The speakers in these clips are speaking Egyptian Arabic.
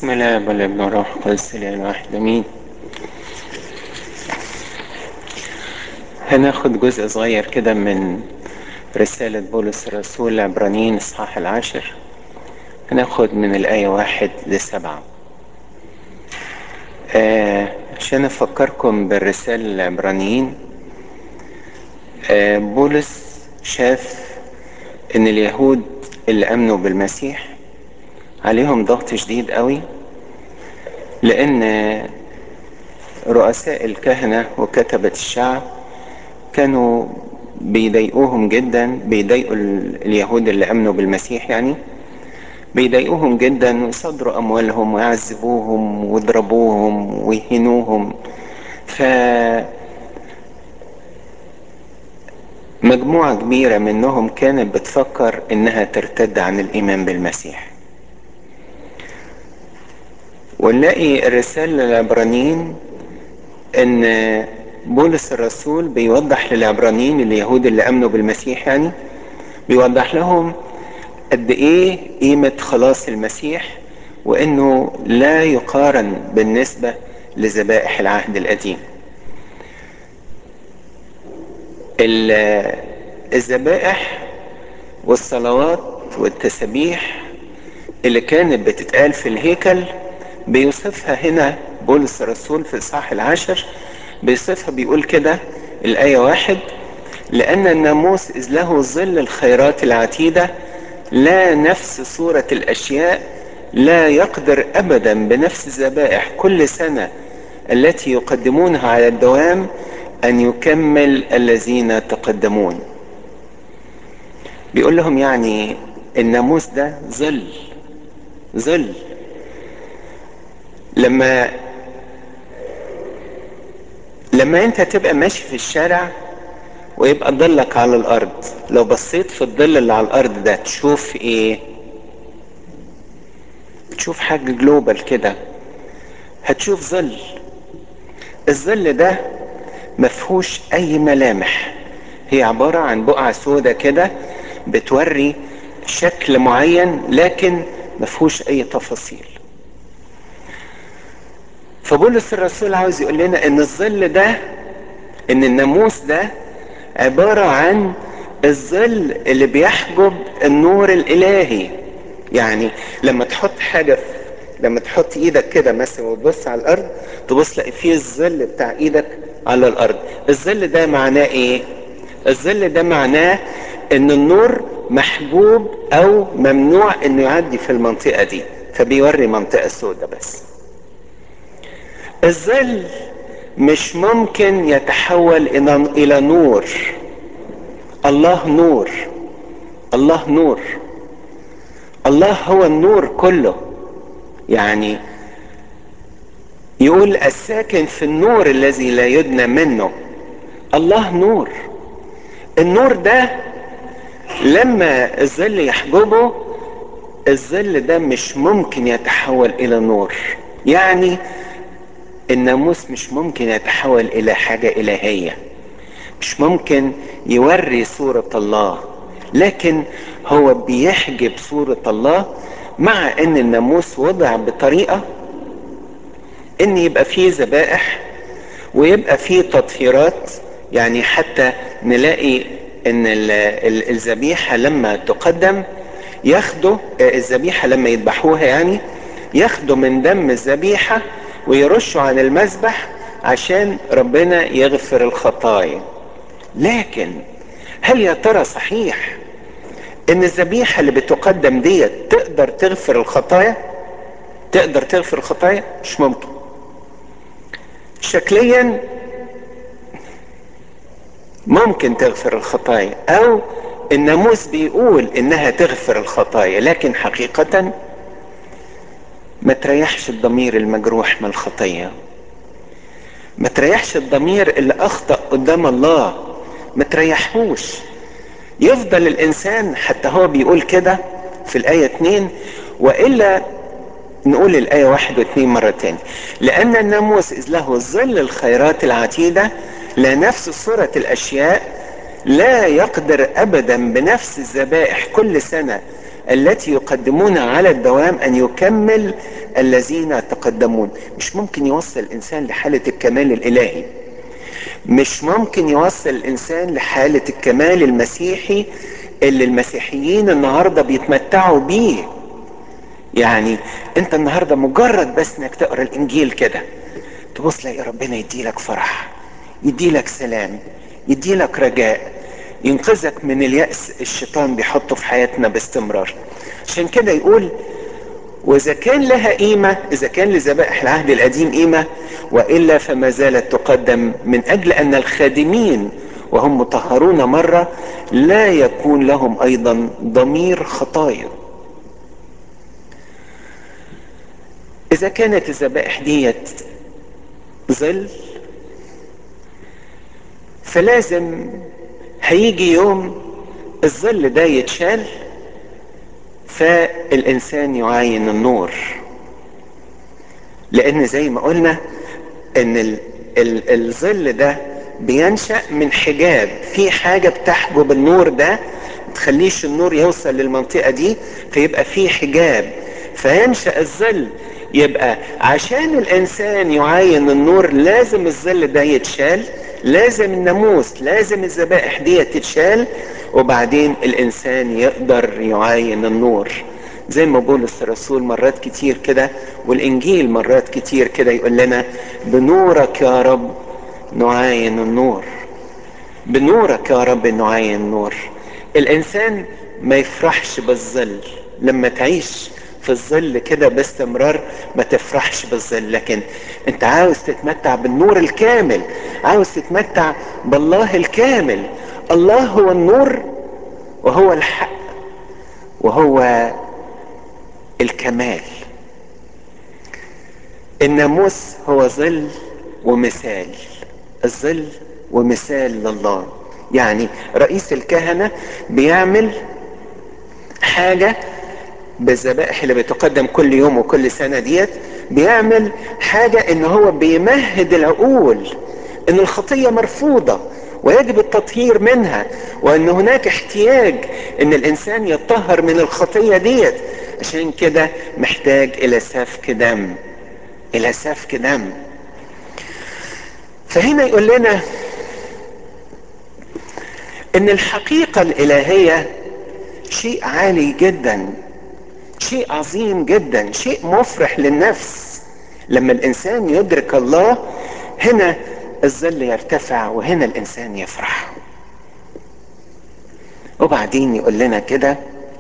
بسم الله والابن والروح القدس الاله الواحد امين هناخد جزء صغير كده من رسالة بولس الرسول لعبرانيين اصحاح العاشر هناخد من الآية واحد لسبعة آه عشان أفكركم بالرسالة للعبرانيين آه بولس شاف إن اليهود اللي آمنوا بالمسيح عليهم ضغط شديد قوي لأن رؤساء الكهنة وكتبة الشعب كانوا بيضايقوهم جدا بيضايقوا اليهود اللي امنوا بالمسيح يعني بيضايقوهم جدا ويصدروا اموالهم ويعذبوهم ويضربوهم ويهينوهم ف مجموعة كبيرة منهم كانت بتفكر انها ترتد عن الايمان بالمسيح ونلاقي الرسالة للعبرانيين ان بولس الرسول بيوضح للعبرانيين اليهود اللي امنوا بالمسيح يعني بيوضح لهم قد ايه قيمة خلاص المسيح وانه لا يقارن بالنسبة لذبائح العهد القديم الذبائح والصلوات والتسابيح اللي كانت بتتقال في الهيكل بيوصفها هنا بولس الرسول في الصح العاشر بيصفها بيقول كده الآية واحد لأن الناموس إذ له ظل الخيرات العتيدة لا نفس صورة الأشياء لا يقدر أبدا بنفس الذبائح كل سنة التي يقدمونها على الدوام أن يكمل الذين تقدمون بيقول لهم يعني الناموس ده ظل ظل لما لما انت تبقى ماشي في الشارع ويبقى ظلك على الارض لو بصيت في الظل اللي على الارض ده تشوف ايه تشوف حاجة جلوبال كده هتشوف ظل الظل ده مفهوش اي ملامح هي عبارة عن بقعة سودة كده بتوري شكل معين لكن مفهوش اي تفاصيل فبولس الرسول عاوز يقول لنا ان الظل ده ان الناموس ده عبارة عن الظل اللي بيحجب النور الالهي يعني لما تحط حاجة في لما تحط ايدك كده مثلا وتبص على الارض تبص تلاقي فيه الظل بتاع ايدك على الارض الظل ده معناه ايه الظل ده معناه ان النور محبوب او ممنوع انه يعدي في المنطقة دي فبيوري منطقة سوداء بس الظل مش ممكن يتحول الى نور الله نور الله نور الله هو النور كله يعني يقول الساكن في النور الذي لا يدنى منه الله نور النور ده لما الظل يحجبه الظل ده مش ممكن يتحول الى نور يعني الناموس مش ممكن يتحول الى حاجة الهية مش ممكن يوري صورة الله لكن هو بيحجب صورة الله مع ان الناموس وضع بطريقة ان يبقى فيه ذبائح ويبقى فيه تطهيرات يعني حتى نلاقي ان الذبيحة لما تقدم ياخدوا الذبيحة لما يذبحوها يعني ياخدوا من دم الذبيحة ويرشوا عن المذبح عشان ربنا يغفر الخطايا لكن هل يا ترى صحيح ان الذبيحة اللي بتقدم ديت تقدر تغفر الخطايا تقدر تغفر الخطايا مش ممكن شكليا ممكن تغفر الخطايا او الناموس بيقول انها تغفر الخطايا لكن حقيقة ما تريحش الضمير المجروح من الخطية ما تريحش الضمير اللي اخطأ قدام الله ما تريحوش يفضل الانسان حتى هو بيقول كده في الاية اتنين والا نقول الاية واحد واثنين مرة تاني لان الناموس اذ له ظل الخيرات العتيدة لا نفس صورة الاشياء لا يقدر ابدا بنفس الذبائح كل سنة التي يقدمون على الدوام ان يكمل الذين تقدمون مش ممكن يوصل الانسان لحالة الكمال الالهي مش ممكن يوصل الانسان لحالة الكمال المسيحي اللي المسيحيين النهاردة بيتمتعوا بيه يعني انت النهاردة مجرد بس انك تقرا الانجيل كده تبص تلاقي ربنا يديلك فرح يديلك سلام يديلك رجاء ينقذك من اليأس الشيطان بيحطه في حياتنا باستمرار عشان كده يقول واذا كان لها قيمة اذا كان لذبائح العهد القديم قيمة والا فما زالت تقدم من اجل ان الخادمين وهم مطهرون مرة لا يكون لهم ايضا ضمير خطايا اذا كانت الذبائح ديت ظل فلازم هيجي يوم الظل ده يتشال فالانسان يعاين النور لان زي ما قلنا ان ال ال الظل ده بينشأ من حجاب في حاجة بتحجب النور ده تخليش النور يوصل للمنطقة دي فيبقى في حجاب فينشأ الظل يبقى عشان الانسان يعاين النور لازم الظل ده يتشال لازم الناموس لازم الذبائح دي تتشال وبعدين الانسان يقدر يعاين النور زي ما بولس الرسول مرات كتير كده والانجيل مرات كتير كده يقول لنا بنورك يا رب نعاين النور بنورك يا رب نعاين النور الانسان ما يفرحش بالظل لما تعيش في الظل كده باستمرار ما تفرحش بالظل لكن انت عاوز تتمتع بالنور الكامل عاوز تتمتع بالله الكامل الله هو النور وهو الحق وهو الكمال الناموس هو ظل ومثال الظل ومثال لله يعني رئيس الكهنة بيعمل حاجة بالذبائح اللي بتقدم كل يوم وكل سنة ديت بيعمل حاجة ان هو بيمهد العقول ان الخطية مرفوضة ويجب التطهير منها وان هناك احتياج ان الانسان يطهر من الخطية ديت عشان كده محتاج الى سفك دم الى سفك دم فهنا يقول لنا ان الحقيقة الالهية شيء عالي جدا شيء عظيم جدا شيء مفرح للنفس لما الانسان يدرك الله هنا الظل يرتفع وهنا الانسان يفرح وبعدين يقول لنا كده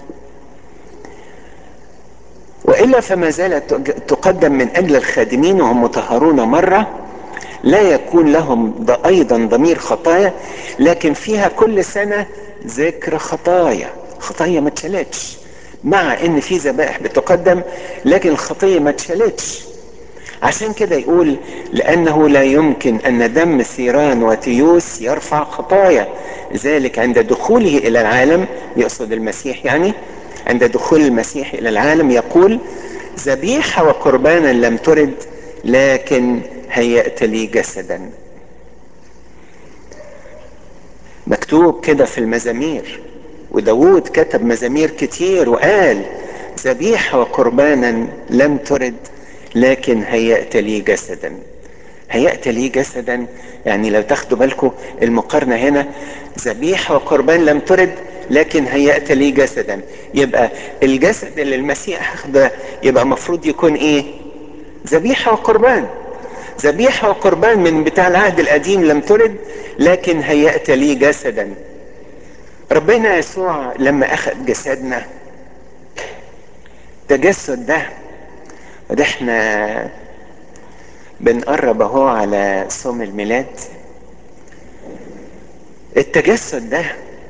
والا فما زالت تقدم من اجل الخادمين وهم مطهرون مره لا يكون لهم ايضا ضمير خطايا لكن فيها كل سنه ذكر خطايا خطايا ما اتشالتش مع ان في ذبائح بتقدم لكن الخطيه ما اتشالتش عشان كده يقول لانه لا يمكن ان دم ثيران وتيوس يرفع خطايا ذلك عند دخوله الى العالم يقصد المسيح يعني عند دخول المسيح الى العالم يقول ذبيحه وقربانا لم ترد لكن هيأت لي جسدا مكتوب كده في المزامير وداود كتب مزامير كتير وقال ذبيحة وقربانا لم ترد لكن هيأت لي جسدا هيأت لي جسدا يعني لو تاخدوا بالكم المقارنة هنا ذبيحة وقربان لم ترد لكن هيأت لي جسدا يبقى الجسد اللي المسيح اخده يبقى مفروض يكون ايه ذبيحة وقربان ذبيحة وقربان من بتاع العهد القديم لم ترد لكن هيأت لي جسدا ربنا يسوع لما اخذ جسدنا التجسد ده وده احنا بنقرب اهو على صوم الميلاد التجسد ده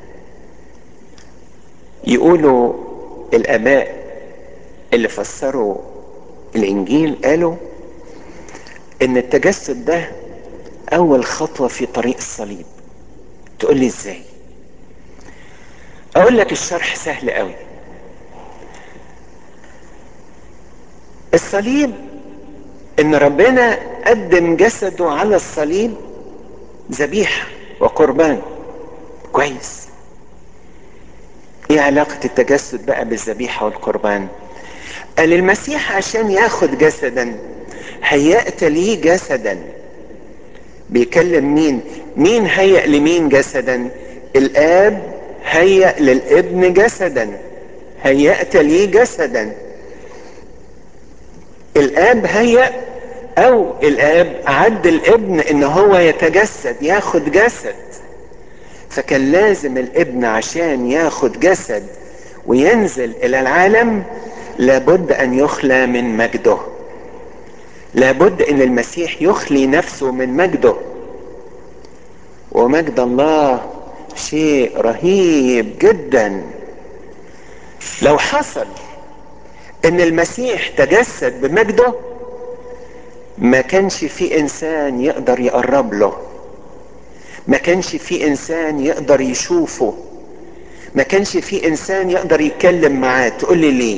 يقولوا الاباء اللي فسروا الانجيل قالوا ان التجسد ده اول خطوه في طريق الصليب تقول لي ازاي اقول لك الشرح سهل قوي الصليب ان ربنا قدم جسده على الصليب ذبيحه وقربان كويس ايه علاقة التجسد بقى بالذبيحة والقربان قال المسيح عشان ياخد جسدا هيأت ليه جسدا بيكلم مين مين هيأ لمين جسدا الاب هيأ للابن جسدا هيأت ليه جسدا الاب هيأ او الاب عد الابن ان هو يتجسد ياخد جسد فكان لازم الابن عشان ياخد جسد وينزل الى العالم لابد ان يخلى من مجده لابد ان المسيح يخلي نفسه من مجده ومجد الله شيء رهيب جدا لو حصل ان المسيح تجسد بمجده ما كانش في انسان يقدر يقرب له ما كانش في انسان يقدر يشوفه ما كانش في انسان يقدر يتكلم معاه تقول لي ليه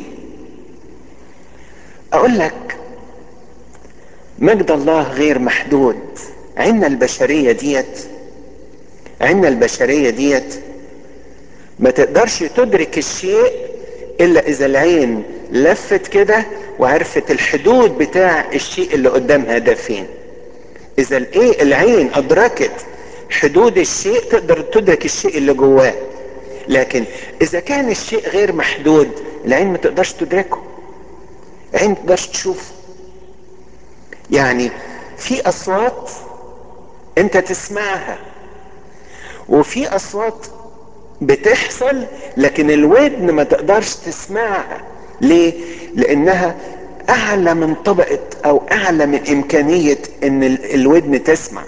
اقول لك مجد الله غير محدود عنا البشريه ديت عنا البشريه ديت ما تقدرش تدرك الشيء الا اذا العين لفت كده وعرفت الحدود بتاع الشيء اللي قدامها ده فين اذا الايه العين ادركت حدود الشيء تقدر تدرك الشيء اللي جواه لكن اذا كان الشيء غير محدود العين ما تقدرش تدركه العين ما تقدرش تشوفه يعني في اصوات انت تسمعها وفي اصوات بتحصل لكن الودن ما تقدرش تسمعها ليه لانها اعلى من طبقة او اعلى من امكانية ان الودن تسمع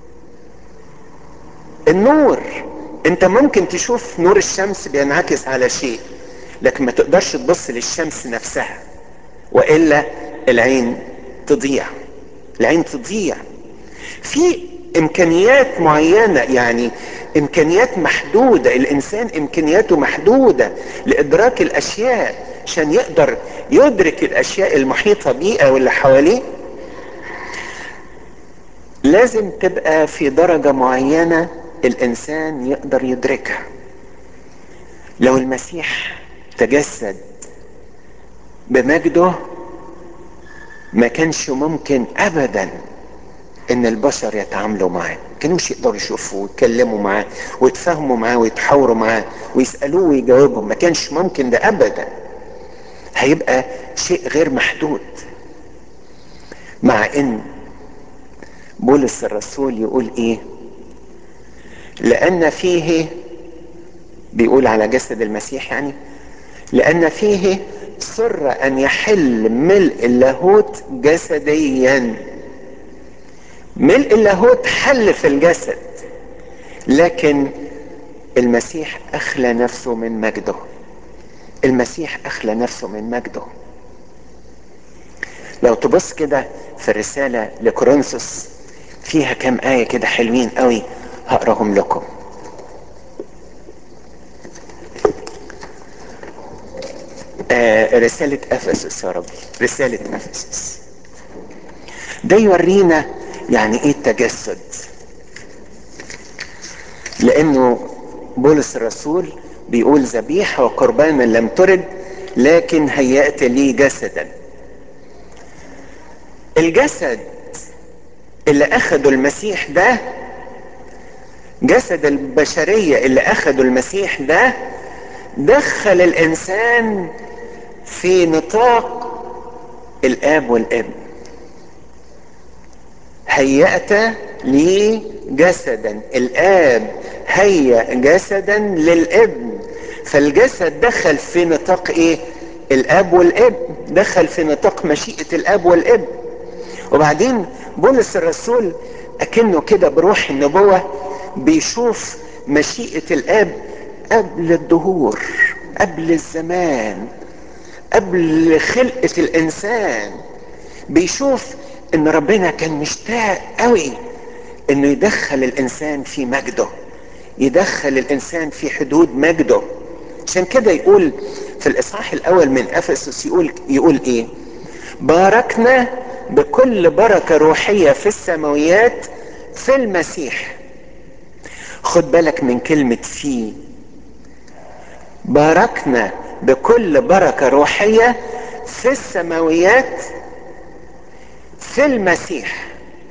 النور انت ممكن تشوف نور الشمس بينعكس على شيء لكن ما تقدرش تبص للشمس نفسها والا العين تضيع العين تضيع في امكانيات معينة يعني امكانيات محدودة الانسان امكانياته محدودة لادراك الاشياء عشان يقدر يدرك الاشياء المحيطة بيه او اللي حواليه لازم تبقى في درجة معينة الانسان يقدر يدركها لو المسيح تجسد بمجده ما كانش ممكن ابدا ان البشر يتعاملوا معاه كانوش يقدروا يشوفوا ويتكلموا معاه ويتفاهموا معاه ويتحاوروا معاه ويسالوه ويجاوبهم ما كانش ممكن ده ابدا هيبقى شيء غير محدود مع ان بولس الرسول يقول ايه لان فيه بيقول على جسد المسيح يعني لان فيه سر ان يحل ملء اللاهوت جسديا ملء اللاهوت حل في الجسد لكن المسيح اخلى نفسه من مجده المسيح اخلى نفسه من مجده لو تبص كده في الرسالة لكورنثوس فيها كام آية كده حلوين قوي هقراهم لكم آه رسالة أفسس يا رب رسالة أفسس ده يورينا يعني ايه التجسد لانه بولس الرسول بيقول ذبيحة وقربانا لم ترد لكن هيأت لي جسدا الجسد اللي اخده المسيح ده جسد البشرية اللي اخده المسيح ده دخل الانسان في نطاق الاب والابن هيأت لي جسدا الاب هيأ جسدا للابن فالجسد دخل في نطاق ايه الاب والابن دخل في نطاق مشيئة الاب والابن وبعدين بولس الرسول اكنه كده بروح النبوة بيشوف مشيئة الاب قبل الدهور قبل الزمان قبل خلقة الانسان بيشوف ان ربنا كان مشتاق قوي انه يدخل الانسان في مجده يدخل الانسان في حدود مجده عشان كده يقول في الاصحاح الاول من افسس يقول يقول ايه باركنا بكل بركه روحيه في السماويات في المسيح خد بالك من كلمه في باركنا بكل بركة روحية في السماويات في المسيح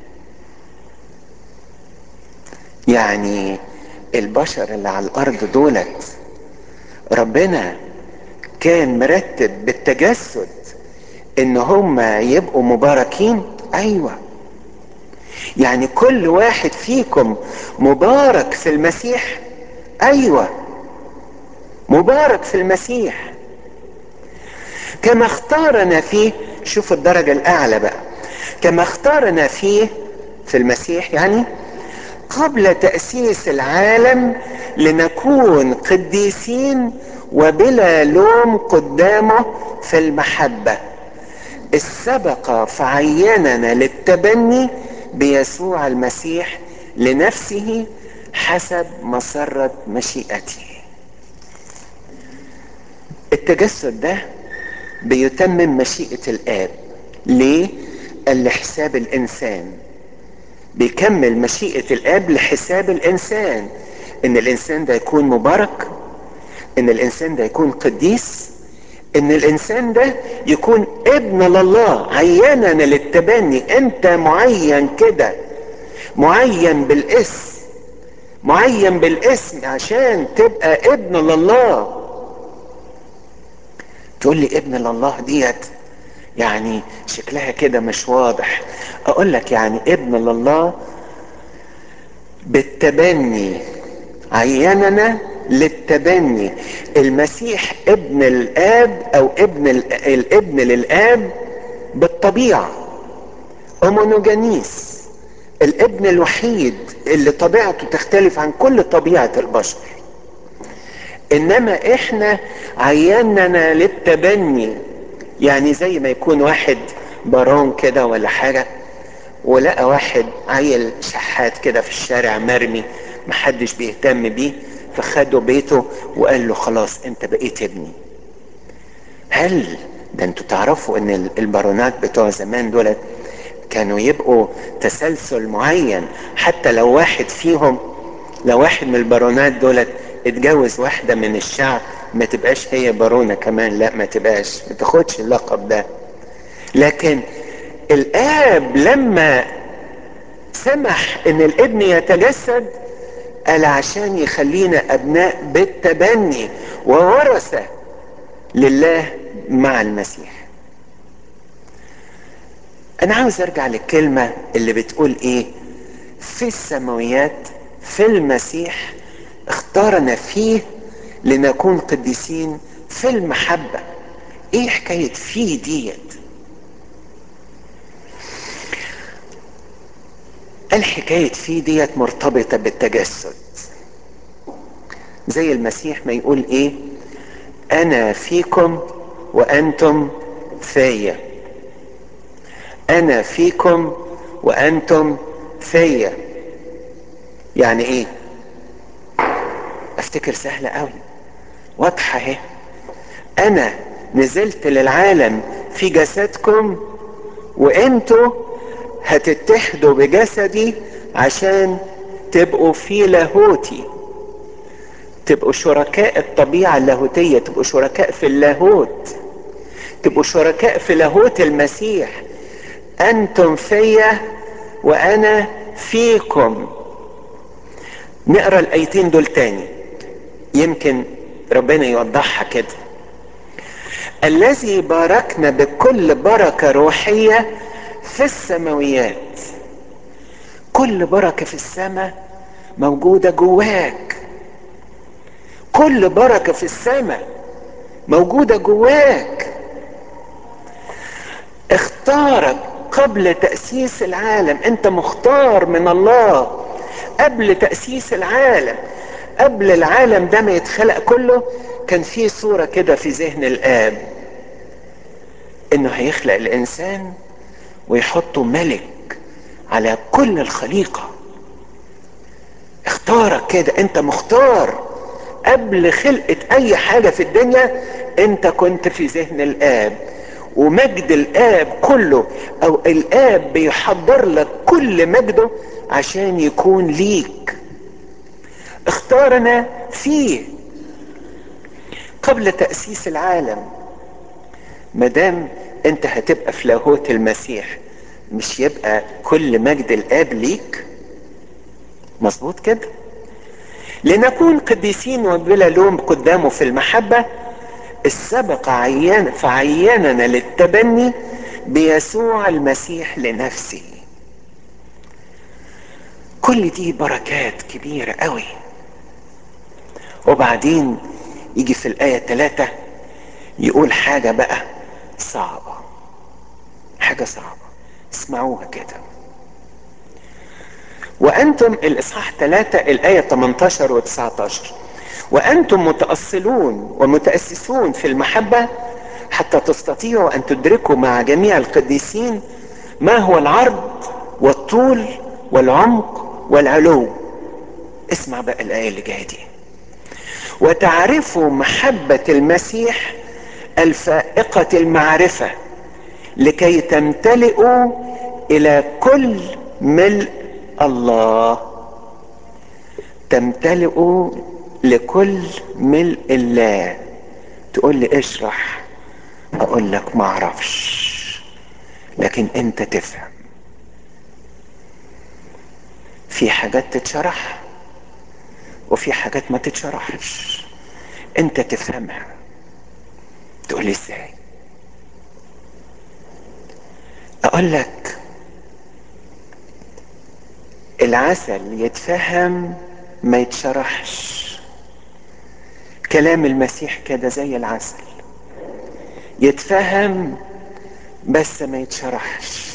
يعني البشر اللي على الارض دولت ربنا كان مرتب بالتجسد ان هم يبقوا مباركين ايوه يعني كل واحد فيكم مبارك في المسيح ايوه مبارك في المسيح كما اختارنا فيه شوف الدرجة الاعلى بقى كما اختارنا فيه في المسيح يعني قبل تأسيس العالم لنكون قديسين وبلا لوم قدامه في المحبة السبق فعيننا للتبني بيسوع المسيح لنفسه حسب مسرة مشيئته التجسد ده بيتمم مشيئة الآب ليه؟ قال لحساب الإنسان بيكمل مشيئة الآب لحساب الإنسان إن الإنسان ده يكون مبارك إن الإنسان ده يكون قديس إن الإنسان ده يكون ابن لله عيننا للتبني أنت معين كده معين بالاسم معين بالاسم عشان تبقى ابن لله تقول لي ابن لله ديت يعني شكلها كده مش واضح اقول لك يعني ابن لله بالتبني عيننا للتبني المسيح ابن الاب او ابن الابن للاب بالطبيعه اومونوجانيس الابن الوحيد اللي طبيعته تختلف عن كل طبيعه البشر انما احنا عيننا للتبني يعني زي ما يكون واحد بارون كده ولا حاجة ولقى واحد عيل شحات كده في الشارع مرمي محدش بيهتم بيه فخده بيته وقال له خلاص انت بقيت ابني هل ده انتوا تعرفوا ان البارونات بتوع زمان دولت كانوا يبقوا تسلسل معين حتى لو واحد فيهم لو واحد من البارونات دولت اتجوز واحدة من الشعب ما تبقاش هي بارونة كمان لا ما تبقاش ما تاخدش اللقب ده لكن الاب لما سمح ان الابن يتجسد قال عشان يخلينا ابناء بالتبني وورثة لله مع المسيح انا عاوز ارجع للكلمة اللي بتقول ايه في السماويات في المسيح اختارنا فيه لنكون قديسين في المحبة ايه حكاية فيه ديت الحكاية فيه ديت مرتبطة بالتجسد زي المسيح ما يقول ايه انا فيكم وانتم فيا انا فيكم وانتم فيا يعني ايه افتكر سهلة قوي واضحة اهي انا نزلت للعالم في جسدكم وانتوا هتتحدوا بجسدي عشان تبقوا في لاهوتي تبقوا شركاء الطبيعة اللاهوتية تبقوا شركاء في اللاهوت تبقوا شركاء في لاهوت المسيح انتم فيا وانا فيكم نقرا الايتين دول تاني يمكن ربنا يوضحها كده الذي باركنا بكل بركه روحيه في السماويات كل بركه في السماء موجوده جواك كل بركه في السماء موجوده جواك اختارك قبل تاسيس العالم انت مختار من الله قبل تاسيس العالم قبل العالم ده ما يتخلق كله كان في صوره كده في ذهن الاب انه هيخلق الانسان ويحطه ملك على كل الخليقه اختارك كده انت مختار قبل خلقه اي حاجه في الدنيا انت كنت في ذهن الاب ومجد الاب كله او الاب بيحضر لك كل مجده عشان يكون ليك اختارنا فيه قبل تأسيس العالم مدام انت هتبقى في لاهوت المسيح مش يبقى كل مجد الاب ليك مظبوط كده لنكون قديسين وبلا لوم قدامه في المحبة السبق عيان فعيننا للتبني بيسوع المسيح لنفسه كل دي بركات كبيرة قوي وبعدين يجي في الآية ثلاثة يقول حاجة بقى صعبة حاجة صعبة اسمعوها كده وأنتم الإصحاح ثلاثة الآية 18 و 19 وأنتم متأصلون ومتأسسون في المحبة حتى تستطيعوا أن تدركوا مع جميع القديسين ما هو العرض والطول والعمق والعلو اسمع بقى الآية اللي جاية دي وتعرفوا محبة المسيح الفائقة المعرفة لكي تمتلئوا إلى كل ملء الله تمتلئوا لكل ملء الله تقول لي اشرح اقول لك ما اعرفش لكن انت تفهم في حاجات تتشرح وفي حاجات ما تتشرحش انت تفهمها تقول لي ازاي اقول لك العسل يتفهم ما يتشرحش كلام المسيح كده زي العسل يتفهم بس ما يتشرحش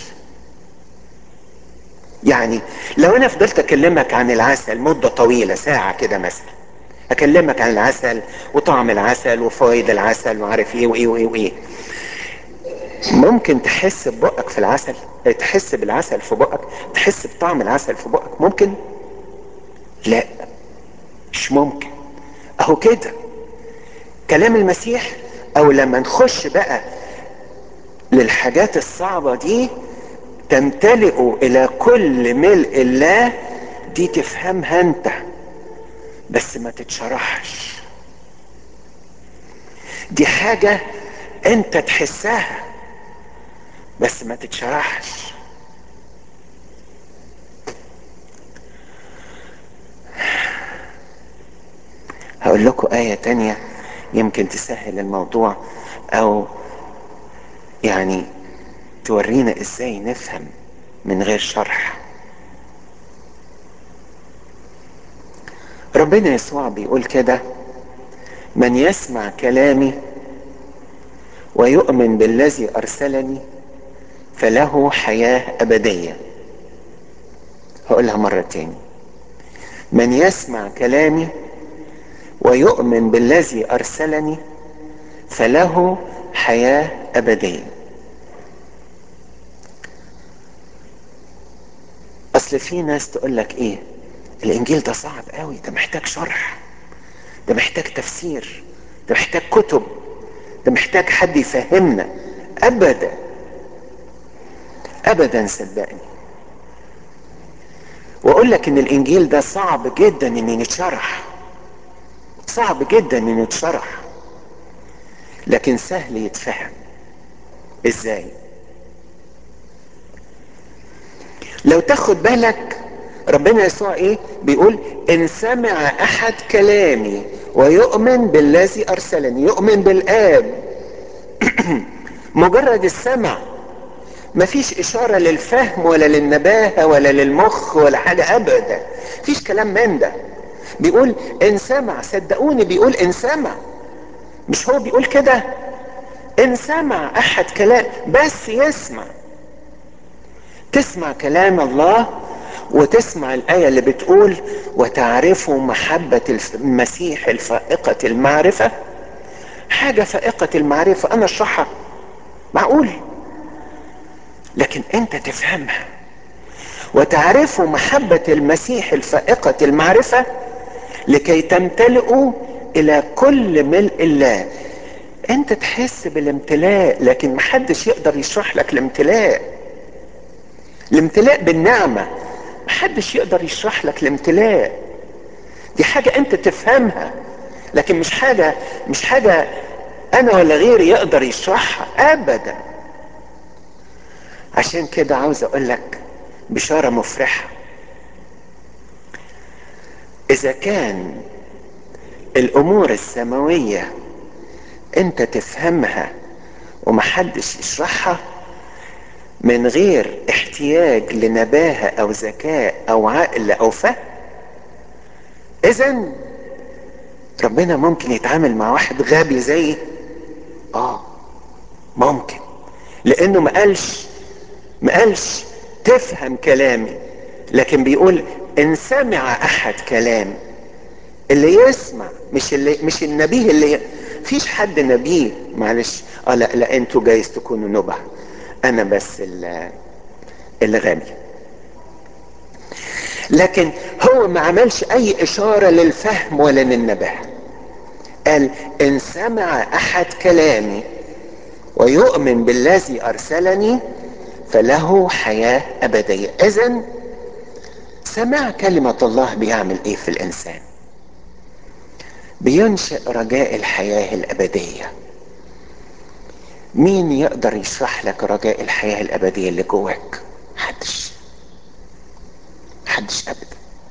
يعني لو انا فضلت اكلمك عن العسل مدة طويلة ساعة كده مثلا اكلمك عن العسل وطعم العسل وفوائد العسل وعارف ايه وايه وايه وايه ممكن تحس ببقك في العسل تحس بالعسل في بقك تحس بطعم العسل في بقك ممكن لا مش ممكن اهو كده كلام المسيح او لما نخش بقى للحاجات الصعبة دي تمتلئ الى كل ملء الله دي تفهمها انت بس ما تتشرحش دي حاجة انت تحسها بس ما تتشرحش هقول لكم آية تانية يمكن تسهل الموضوع أو يعني تورينا إزاي نفهم من غير شرح ربنا يسوع بيقول كده من يسمع كلامي ويؤمن بالذي أرسلني فله حياة أبدية هقولها مرة تاني من يسمع كلامي ويؤمن بالذي ارسلني فله حياه ابديه اصل في ناس تقول لك ايه الانجيل ده صعب قوي ده محتاج شرح ده محتاج تفسير ده محتاج كتب ده محتاج حد يفهمنا ابدا ابدا صدقني واقول لك ان الانجيل ده صعب جدا ان يتشرح صعب جدا انه يتشرح لكن سهل يتفهم ازاي لو تاخد بالك ربنا يسوع ايه بيقول ان سمع احد كلامي ويؤمن بالذي ارسلني يؤمن بالاب مجرد السمع مفيش اشاره للفهم ولا للنباهه ولا للمخ ولا حاجه ابدا مفيش كلام من ده بيقول ان سمع صدقوني بيقول ان سمع مش هو بيقول كده ان سمع احد كلام بس يسمع تسمع كلام الله وتسمع الآية اللي بتقول وتعرفوا محبة المسيح الفائقة المعرفة حاجة فائقة المعرفة أنا أشرحها معقول لكن أنت تفهمها وتعرفوا محبة المسيح الفائقة المعرفة لكي تمتلئوا إلى كل ملء الله أنت تحس بالامتلاء لكن محدش يقدر يشرح لك الامتلاء الامتلاء بالنعمة محدش يقدر يشرح لك الامتلاء دي حاجة انت تفهمها لكن مش حاجة مش حاجة انا ولا غيري يقدر يشرحها ابدا عشان كده عاوز اقول لك بشارة مفرحة اذا كان الامور السماوية انت تفهمها ومحدش يشرحها من غير احتياج لنباهة او ذكاء او عقل او فهم اذا ربنا ممكن يتعامل مع واحد غبي زي اه ممكن لانه ما قالش ما قالش تفهم كلامي لكن بيقول ان سمع احد كلامي اللي يسمع مش اللي مش النبي اللي فيش حد نبي معلش اه لا لا انتوا جايز تكونوا نبع انا بس اللي, اللي غبي لكن هو ما عملش اي اشاره للفهم ولا للنبه قال ان سمع احد كلامي ويؤمن بالذي ارسلني فله حياه ابديه اذا سماع كلمه الله بيعمل ايه في الانسان بينشئ رجاء الحياه الابديه مين يقدر يشرح لك رجاء الحياه الابديه اللي جواك محدش محدش ابدا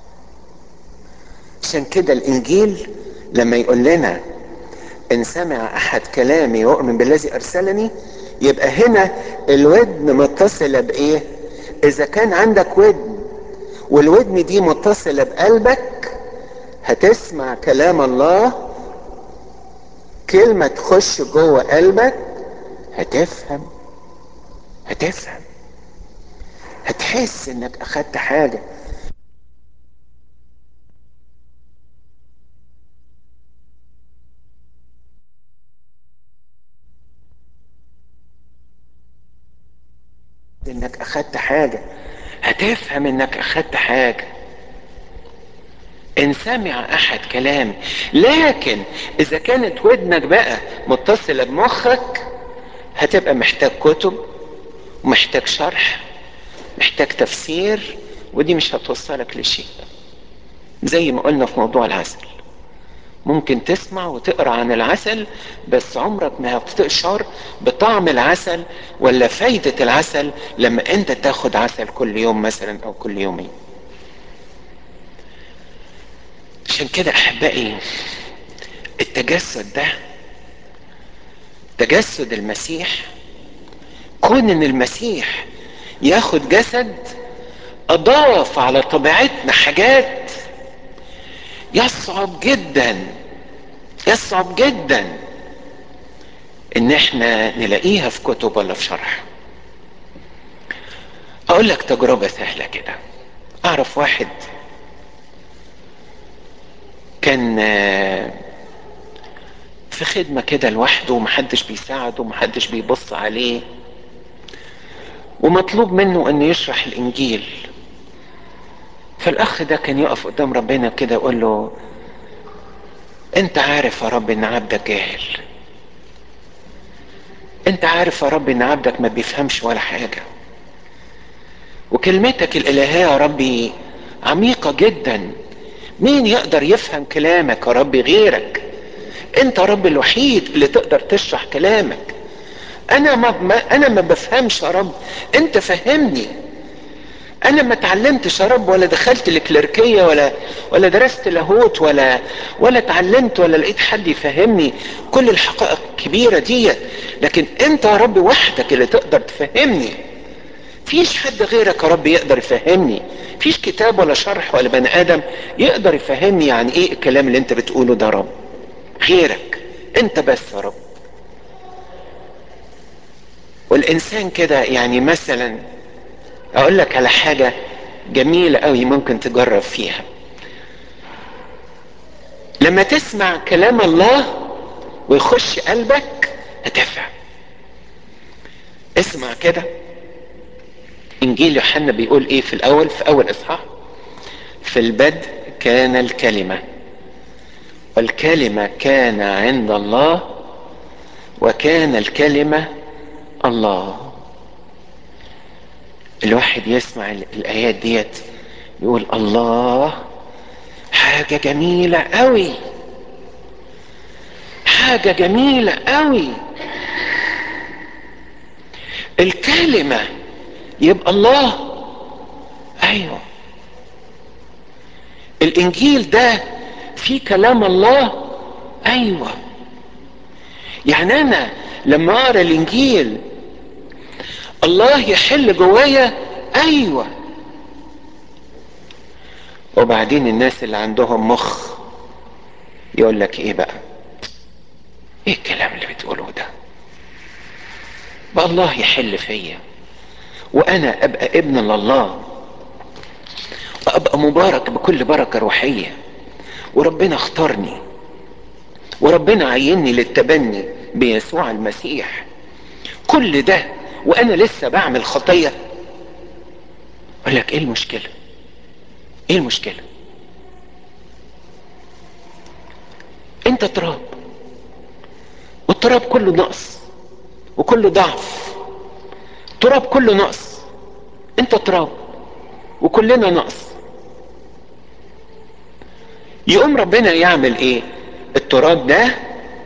عشان كده الانجيل لما يقول لنا ان سمع احد كلامي يؤمن بالذي ارسلني يبقى هنا الودن متصله بايه اذا كان عندك ودن والودن دي متصله بقلبك هتسمع كلام الله كلمه تخش جوه قلبك هتفهم هتفهم هتحس انك اخدت حاجه انك اخدت حاجة هتفهم انك اخدت حاجة ان سمع احد كلامي لكن اذا كانت ودنك بقى متصلة بمخك هتبقى محتاج كتب ومحتاج شرح محتاج تفسير ودي مش هتوصلك لشيء زي ما قلنا في موضوع العسل ممكن تسمع وتقرا عن العسل بس عمرك ما هتشعر بطعم العسل ولا فايدة العسل لما انت تاخد عسل كل يوم مثلا او كل يومين عشان كده احبائي التجسد ده تجسد المسيح كون ان المسيح ياخد جسد اضاف على طبيعتنا حاجات يصعب جدا يصعب جدا ان احنا نلاقيها في كتب ولا في شرح اقول لك تجربة سهلة كده اعرف واحد كان في خدمة كده لوحده ومحدش بيساعده ومحدش بيبص عليه ومطلوب منه انه يشرح الانجيل فالاخ ده كان يقف قدام ربنا كده يقول له انت عارف يا رب ان عبدك جاهل انت عارف يا رب ان عبدك ما بيفهمش ولا حاجة وكلمتك الالهية يا ربي عميقة جدا مين يقدر يفهم كلامك يا رب غيرك انت يا رب الوحيد اللي تقدر تشرح كلامك انا ما, ما انا ما بفهمش يا رب انت فهمني انا ما اتعلمتش يا رب ولا دخلت الكليركيه ولا ولا درست لاهوت ولا ولا اتعلمت ولا لقيت حد يفهمني كل الحقائق الكبيره دي لكن انت يا رب وحدك اللي تقدر تفهمني فيش حد غيرك يا رب يقدر يفهمني فيش كتاب ولا شرح ولا بني ادم يقدر يفهمني يعني ايه الكلام اللي انت بتقوله ده يا رب غيرك انت بس يا رب والانسان كده يعني مثلا اقول لك على حاجة جميلة قوي ممكن تجرب فيها لما تسمع كلام الله ويخش قلبك هتفهم اسمع كده انجيل يوحنا بيقول ايه في الاول في اول اصحاح في البدء كان الكلمة والكلمة كان عند الله وكان الكلمة الله الواحد يسمع الايات ديت يقول الله حاجة جميلة قوي حاجة جميلة قوي الكلمة يبقى الله ايوه الانجيل ده في كلام الله ايوه يعني انا لما اقرا الانجيل الله يحل جوايا ايوه وبعدين الناس اللي عندهم مخ يقول لك ايه بقى ايه الكلام اللي بتقوله ده بقى الله يحل فيا وانا ابقى ابن لله وابقى مبارك بكل بركه روحيه وربنا اختارني وربنا عيني للتبني بيسوع المسيح كل ده وانا لسه بعمل خطيه اقول لك ايه المشكله ايه المشكله انت تراب والتراب كله نقص وكله ضعف تراب كله نقص انت تراب وكلنا نقص يقوم ربنا يعمل ايه التراب ده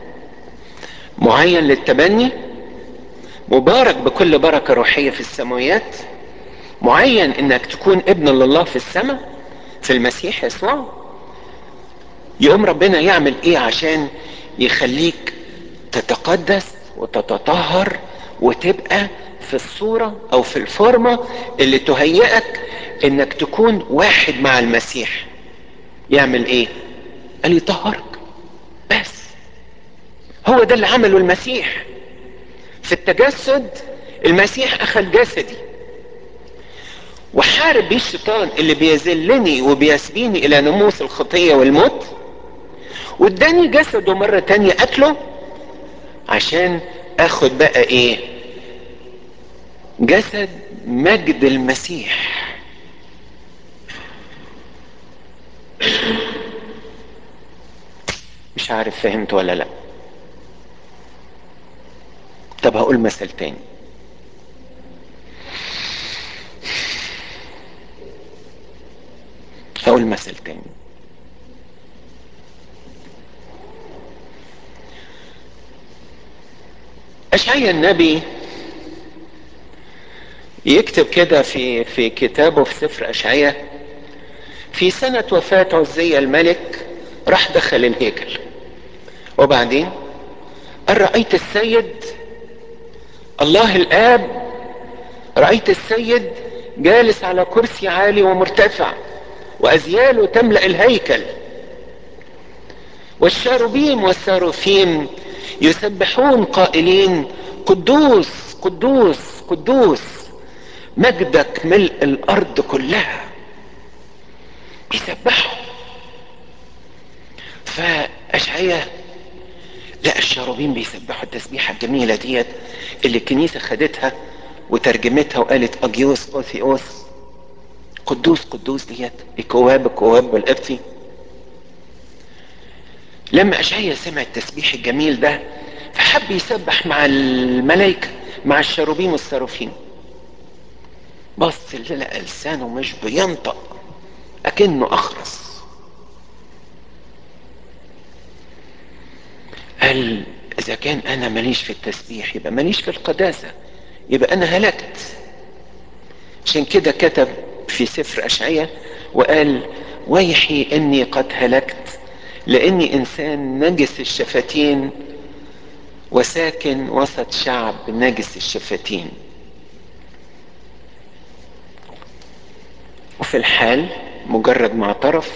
معين للتبني مبارك بكل بركه روحيه في السماويات معين انك تكون ابن لله في السماء في المسيح يسوع يقوم ربنا يعمل ايه عشان يخليك تتقدس وتتطهر وتبقى في الصورة او في الفورمة اللي تهيئك انك تكون واحد مع المسيح يعمل ايه قال يطهرك بس هو ده اللي عمله المسيح في التجسد المسيح اخذ جسدي وحارب بيه الشيطان اللي بيذلني وبيسبيني الى نموس الخطيه والموت واداني جسده مرة تانية اكله عشان اخد بقى ايه جسد مجد المسيح مش عارف فهمت ولا لا طب هقول مثل تاني هقول مثل تاني أشعيا النبي يكتب كده في في كتابه في سفر أشعيا في سنة وفاة عزية الملك راح دخل الهيكل وبعدين قال رأيت السيد الله الآب رأيت السيد جالس على كرسي عالي ومرتفع وأزياله تملأ الهيكل والشاروبيم والساروفيم يسبحون قائلين قدوس قدوس قدوس مجدك ملء الارض كلها بيسبحوا فاشعياء لا الشاروبين بيسبحوا التسبيحه الجميله ديت اللي الكنيسه خدتها وترجمتها وقالت اجيوس اوثيوس قدوس قدوس ديت الكواب الكواب والابتي لما اشعيا سمع التسبيح الجميل ده فحب يسبح مع الملائكة مع الشاروبيم والساروفين بص اللي لقى لسانه مش بينطق اكنه اخرس قال اذا كان انا ماليش في التسبيح يبقى ماليش في القداسة يبقى انا هلكت عشان كده كتب في سفر اشعيا وقال ويحي اني قد هلكت لاني انسان نجس الشفتين وساكن وسط شعب نجس الشفتين وفي الحال مجرد ما اعترف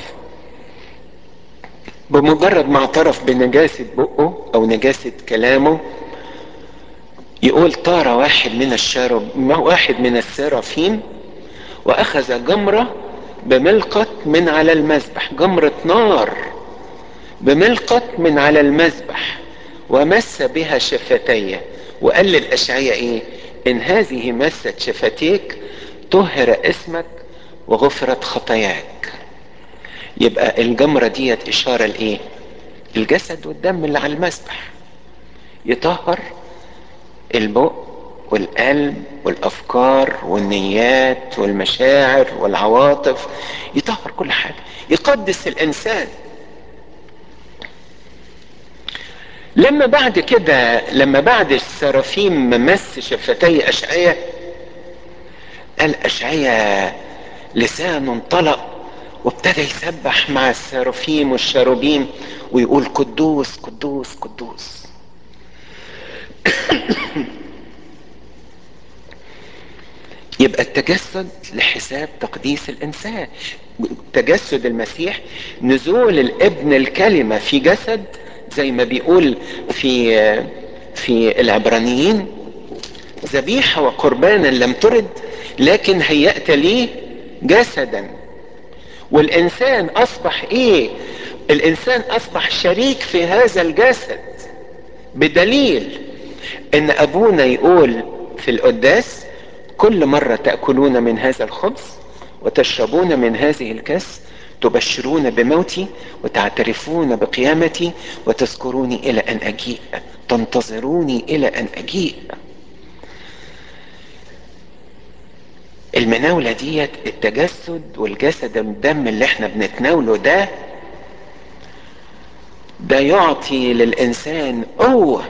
بمجرد ما اعترف بنجاسة بقه او نجاسة كلامه يقول طار واحد من الشارب واحد من السرافين واخذ جمرة بملقط من على المذبح جمرة نار بملقط من على المذبح ومس بها شفتي وقال للأشعية ايه ان هذه مست شفتيك طهر اسمك وغفرت خطاياك يبقى الجمرة ديت اشارة لايه الجسد والدم اللي على المذبح يطهر البق والقلب والافكار والنيات والمشاعر والعواطف يطهر كل حاجة يقدس الانسان لما بعد كده لما بعد السرافيم مس شفتي اشعية قال اشعية لسانه انطلق وابتدى يسبح مع السرافيم والشاروبيم ويقول قدوس قدوس قدوس يبقى التجسد لحساب تقديس الانسان تجسد المسيح نزول الابن الكلمه في جسد زي ما بيقول في في العبرانيين ذبيحه وقربانا لم ترد لكن هيأت لي جسدا والانسان اصبح ايه الانسان اصبح شريك في هذا الجسد بدليل ان ابونا يقول في القداس كل مرة تأكلون من هذا الخبز وتشربون من هذه الكاس تبشرون بموتي وتعترفون بقيامتي وتذكروني إلى أن أجيء تنتظروني إلى أن أجيء المناولة ديت التجسد والجسد الدم اللي احنا بنتناوله ده ده يعطي للإنسان قوة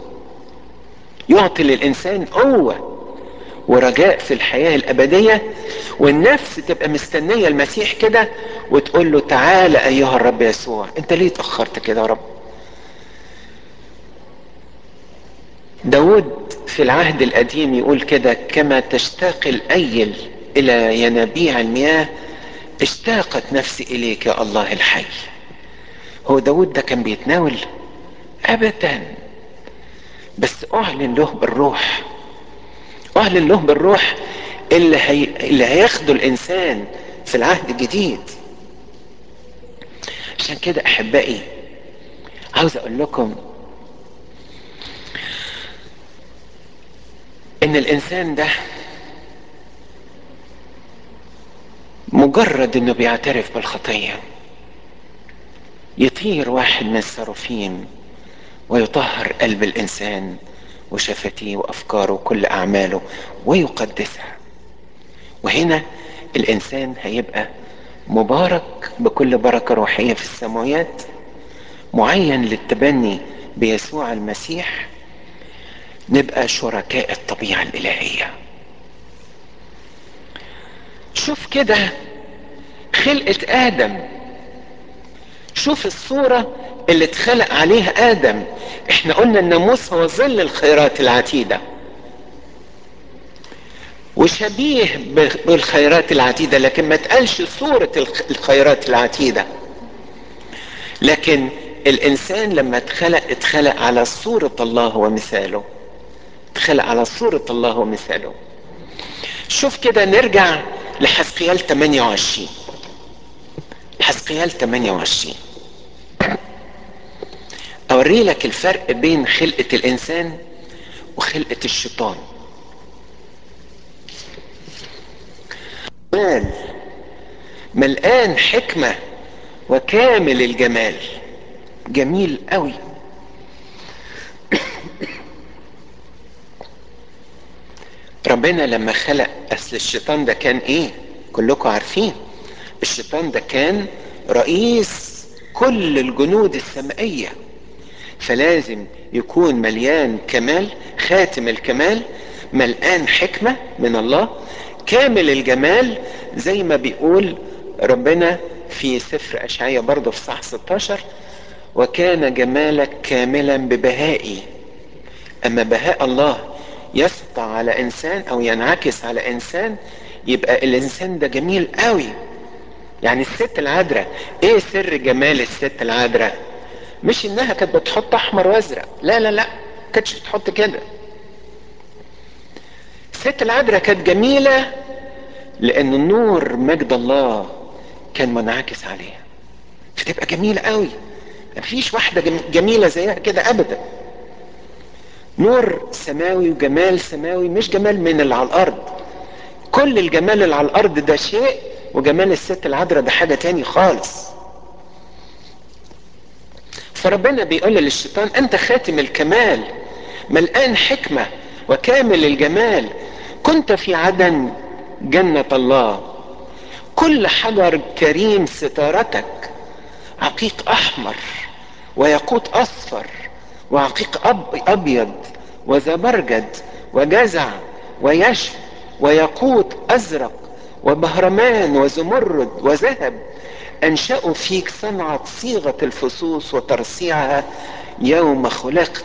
يعطي للإنسان قوة ورجاء في الحياة الأبدية والنفس تبقى مستنية المسيح كده وتقول له تعالى أيها الرب يسوع أنت ليه اتأخرت كده يا رب داود في العهد القديم يقول كده كما تشتاق الأيل إلى ينابيع المياه اشتاقت نفسي إليك يا الله الحي هو داود ده كان بيتناول أبدا بس أعلن له بالروح أعلن له بالروح اللي, هي... اللي هياخده الإنسان في العهد الجديد عشان كده أحبائي عاوز أقول لكم إن الإنسان ده مجرد إنه بيعترف بالخطية يطير واحد من السرافيم ويطهر قلب الإنسان وشفتيه وافكاره وكل اعماله ويقدسها وهنا الانسان هيبقى مبارك بكل بركه روحيه في السماوات معين للتبني بيسوع المسيح نبقى شركاء الطبيعه الالهيه شوف كده خلقه ادم شوف الصوره اللي اتخلق عليها ادم احنا قلنا الناموس هو ظل الخيرات العتيده وشبيه بالخيرات العتيده لكن ما تقالش صوره الخيرات العتيده لكن الانسان لما اتخلق اتخلق على صوره الله ومثاله اتخلق على صوره الله ومثاله شوف كده نرجع لحسقيال 28 حسقيال 28 اوري لك الفرق بين خلقة الانسان وخلقة الشيطان مال ملقان حكمة وكامل الجمال جميل قوي ربنا لما خلق اصل الشيطان ده كان ايه كلكم عارفين الشيطان ده كان رئيس كل الجنود السمائيه فلازم يكون مليان كمال خاتم الكمال ملقان حكمة من الله كامل الجمال زي ما بيقول ربنا في سفر أشعية برضه في صح 16 وكان جمالك كاملا ببهائي أما بهاء الله يسطع على إنسان أو ينعكس على إنسان يبقى الإنسان ده جميل قوي يعني الست العذراء إيه سر جمال الست العذراء مش انها كانت بتحط احمر وازرق لا لا لا كانتش بتحط كده الست العذراء كانت جميلة لان النور مجد الله كان منعكس عليها فتبقى جميلة قوي مفيش واحدة جميلة زيها كده ابدا نور سماوي وجمال سماوي مش جمال من اللي على الارض كل الجمال اللي على الارض ده شيء وجمال الست العذراء ده حاجة تاني خالص فربنا بيقول للشيطان انت خاتم الكمال ملقان حكمة وكامل الجمال كنت في عدن جنة الله كل حجر كريم ستارتك عقيق احمر وياقوت اصفر وعقيق أب أبيض وزبرجد وجزع ويشب وياقوت أزرق وبهرمان وزمرد وذهب أنشأوا فيك صنعة صيغة الفصوص وترصيعها يوم خلقت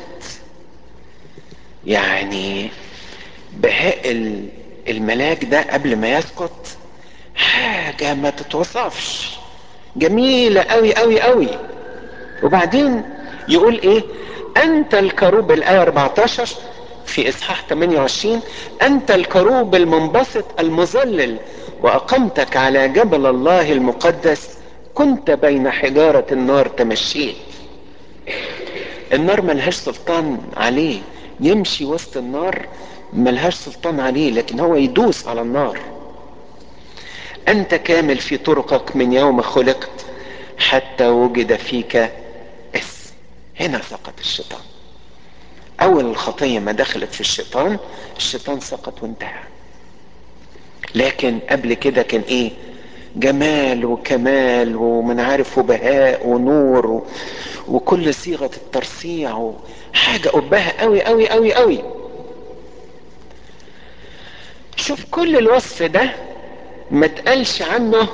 يعني بهاء الملاك ده قبل ما يسقط حاجة ما تتوصفش جميلة قوي قوي قوي وبعدين يقول ايه انت الكروب الايه 14 في اصحاح 28 انت الكروب المنبسط المظلل واقمتك على جبل الله المقدس كنت بين حجاره النار تمشيت النار ملهاش سلطان عليه يمشي وسط النار ملهاش سلطان عليه لكن هو يدوس على النار انت كامل في طرقك من يوم خلقت حتى وجد فيك اسم هنا سقط الشيطان اول الخطيه ما دخلت في الشيطان الشيطان سقط وانتهى لكن قبل كده كان ايه جمال وكمال ومن عارف وبهاء ونور و... وكل صيغه الترصيع وحاجه قبها قوي قوي قوي قوي شوف كل الوصف ده ما تقالش عنه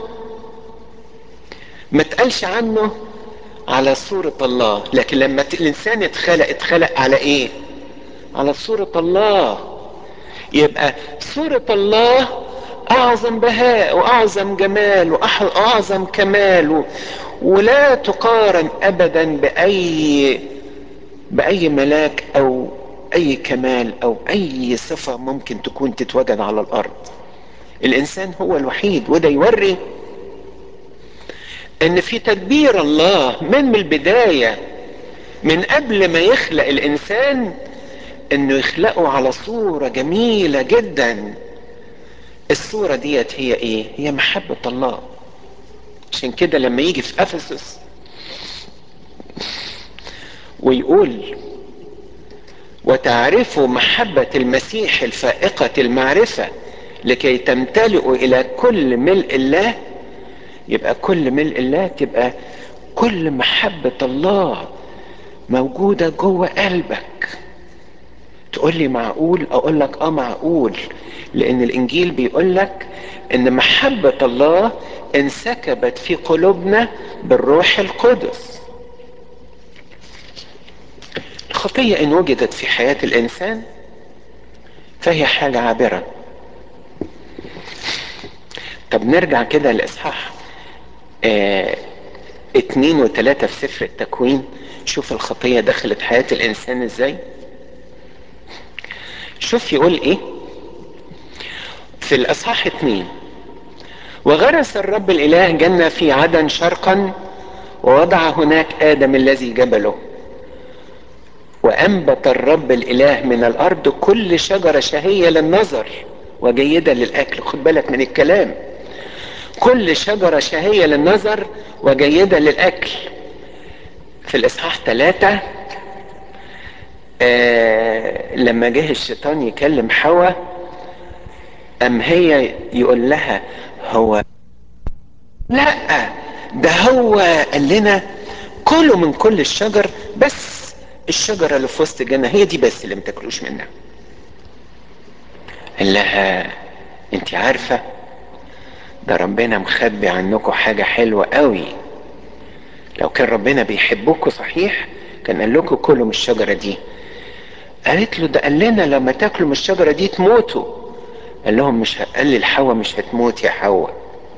ما تقالش عنه على صورة الله لكن لما الإنسان اتخلق اتخلق على إيه على صورة الله يبقى صورة الله أعظم بهاء وأعظم جمال وأعظم كمال و... ولا تقارن أبدا بأي بأي ملاك أو أي كمال أو أي صفة ممكن تكون تتوجد على الأرض الإنسان هو الوحيد وده يوري ان في تدبير الله من البداية من قبل ما يخلق الانسان انه يخلقه على صورة جميلة جدا الصورة ديت هي ايه هي محبة الله عشان كده لما يجي في افسس ويقول وتعرفوا محبة المسيح الفائقة المعرفة لكي تمتلئوا الى كل ملء الله يبقى كل ملء الله تبقى كل محبة الله موجودة جوه قلبك تقول لي معقول اقول لك اه معقول لان الانجيل بيقول لك ان محبة الله انسكبت في قلوبنا بالروح القدس الخطية ان وجدت في حياة الانسان فهي حاجة عابرة طب نرجع كده لاصحاح آه اتنين وتلاتة في سفر التكوين شوف الخطية دخلت حياة الإنسان إزاي شوف يقول إيه في الأصحاح اتنين وغرس الرب الإله جنة في عدن شرقا ووضع هناك آدم الذي جبله وأنبت الرب الإله من الأرض كل شجرة شهية للنظر وجيدة للأكل خد بالك من الكلام كل شجرة شهية للنظر وجيدة للأكل في الإصحاح ثلاثة آه لما جه الشيطان يكلم حواء أم هي يقول لها هو لا ده هو قال لنا كلوا من كل الشجر بس الشجرة اللي في وسط الجنة هي دي بس اللي ما تاكلوش منها قال لها انت عارفه ده ربنا مخبي عنكم حاجة حلوة قوي لو كان ربنا بيحبكم صحيح كان قال لكم كلوا من الشجرة دي قالت له ده قال لنا لما تاكلوا من الشجرة دي تموتوا قال لهم مش ه... قال لي الحواء مش هتموت يا حواء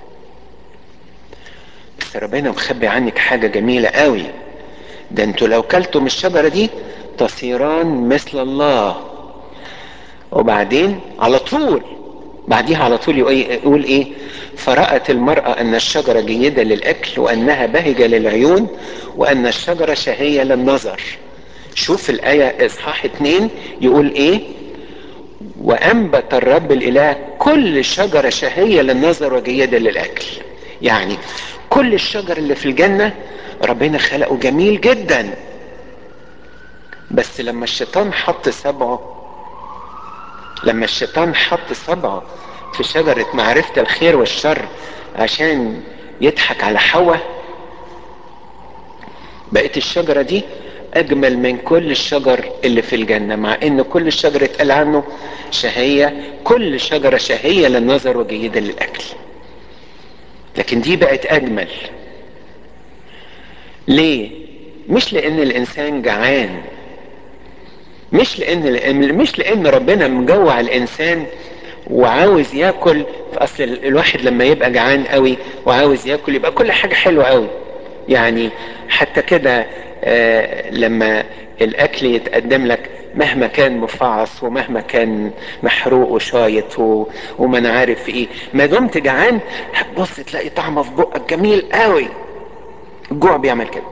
بس ربنا مخبي عنك حاجة جميلة قوي ده انتوا لو كلتوا من الشجرة دي تصيران مثل الله وبعدين على طول بعديها على طول يقول ايه فرأت المرأة ان الشجرة جيدة للاكل وانها بهجة للعيون وان الشجرة شهية للنظر شوف الآية اصحاح اتنين يقول ايه وانبت الرب الاله كل شجرة شهية للنظر وجيدة للاكل يعني كل الشجر اللي في الجنة ربنا خلقه جميل جدا بس لما الشيطان حط سبعه لما الشيطان حط صبعه في شجرة معرفة الخير والشر عشان يضحك على حواء بقت الشجرة دي اجمل من كل الشجر اللي في الجنة مع ان كل الشجر اتقال عنه شهية كل شجرة شهية للنظر وجيدة للاكل لكن دي بقت اجمل ليه مش لان الانسان جعان مش لان مش لان ربنا مجوع الانسان وعاوز ياكل اصل الواحد لما يبقى جعان قوي وعاوز ياكل يبقى كل حاجه حلوه قوي يعني حتى كده آه لما الاكل يتقدم لك مهما كان مفعص ومهما كان محروق وشايط و... وما انا عارف ايه ما دمت جعان هتبص تلاقي طعمه في بقك جميل قوي الجوع بيعمل كده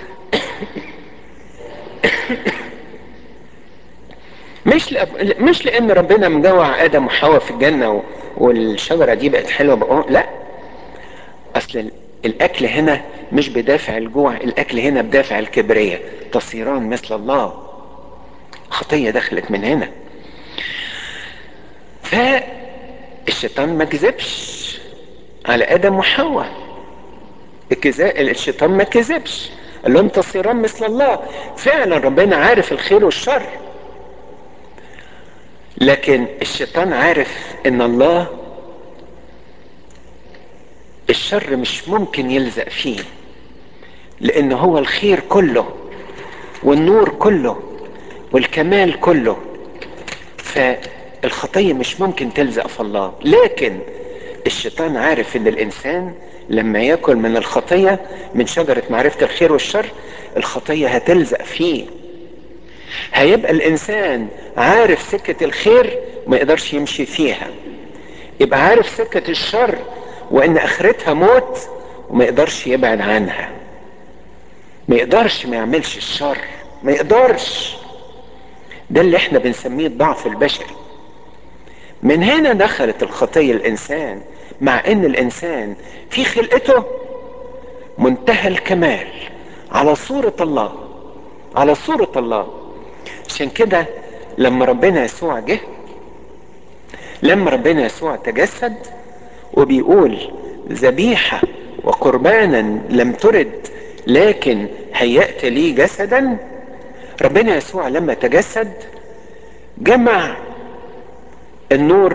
مش لأ... مش لان ربنا مجوع ادم وحواء في الجنه و... والشجره دي بقت حلوه بقى لا اصل الاكل هنا مش بدافع الجوع الاكل هنا بدافع الكبرياء تصيران مثل الله خطيه دخلت من هنا فالشيطان ما كذبش على ادم وحواء الشيطان ما كذبش قال لهم تصيران مثل الله فعلا ربنا عارف الخير والشر لكن الشيطان عارف ان الله الشر مش ممكن يلزق فيه لان هو الخير كله والنور كله والكمال كله فالخطية مش ممكن تلزق في الله لكن الشيطان عارف ان الانسان لما ياكل من الخطية من شجرة معرفة الخير والشر الخطية هتلزق فيه هيبقى الانسان عارف سكة الخير ما يقدرش يمشي فيها يبقى عارف سكة الشر وان اخرتها موت وما يقدرش يبعد عنها ما يقدرش ما يعملش الشر ما يقدرش ده اللي احنا بنسميه الضعف البشري من هنا دخلت الخطية الانسان مع ان الانسان في خلقته منتهى الكمال على صورة الله على صورة الله عشان كده لما ربنا يسوع جه لما ربنا يسوع تجسد وبيقول ذبيحة وقربانا لم ترد لكن هيأت لي جسدا ربنا يسوع لما تجسد جمع النور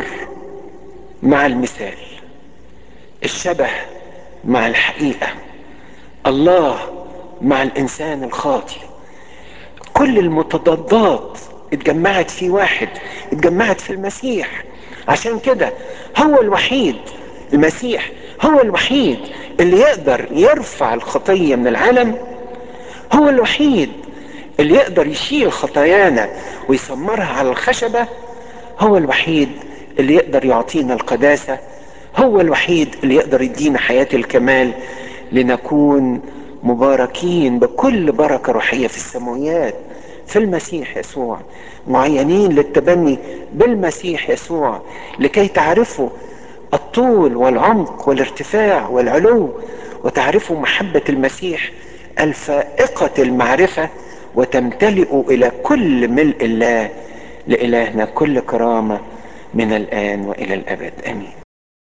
مع المثال الشبه مع الحقيقة الله مع الإنسان الخاطئ كل المتضادات اتجمعت في واحد اتجمعت في المسيح عشان كده هو الوحيد المسيح هو الوحيد اللي يقدر يرفع الخطية من العالم هو الوحيد اللي يقدر يشيل خطايانا ويسمرها على الخشبة هو الوحيد اللي يقدر يعطينا القداسة هو الوحيد اللي يقدر يدينا حياة الكمال لنكون مباركين بكل بركة روحية في السماويات في المسيح يسوع معينين للتبني بالمسيح يسوع لكي تعرفوا الطول والعمق والارتفاع والعلو وتعرفوا محبة المسيح الفائقة المعرفة وتمتلئوا إلى كل ملء الله لإلهنا كل كرامة من الآن وإلى الأبد آمين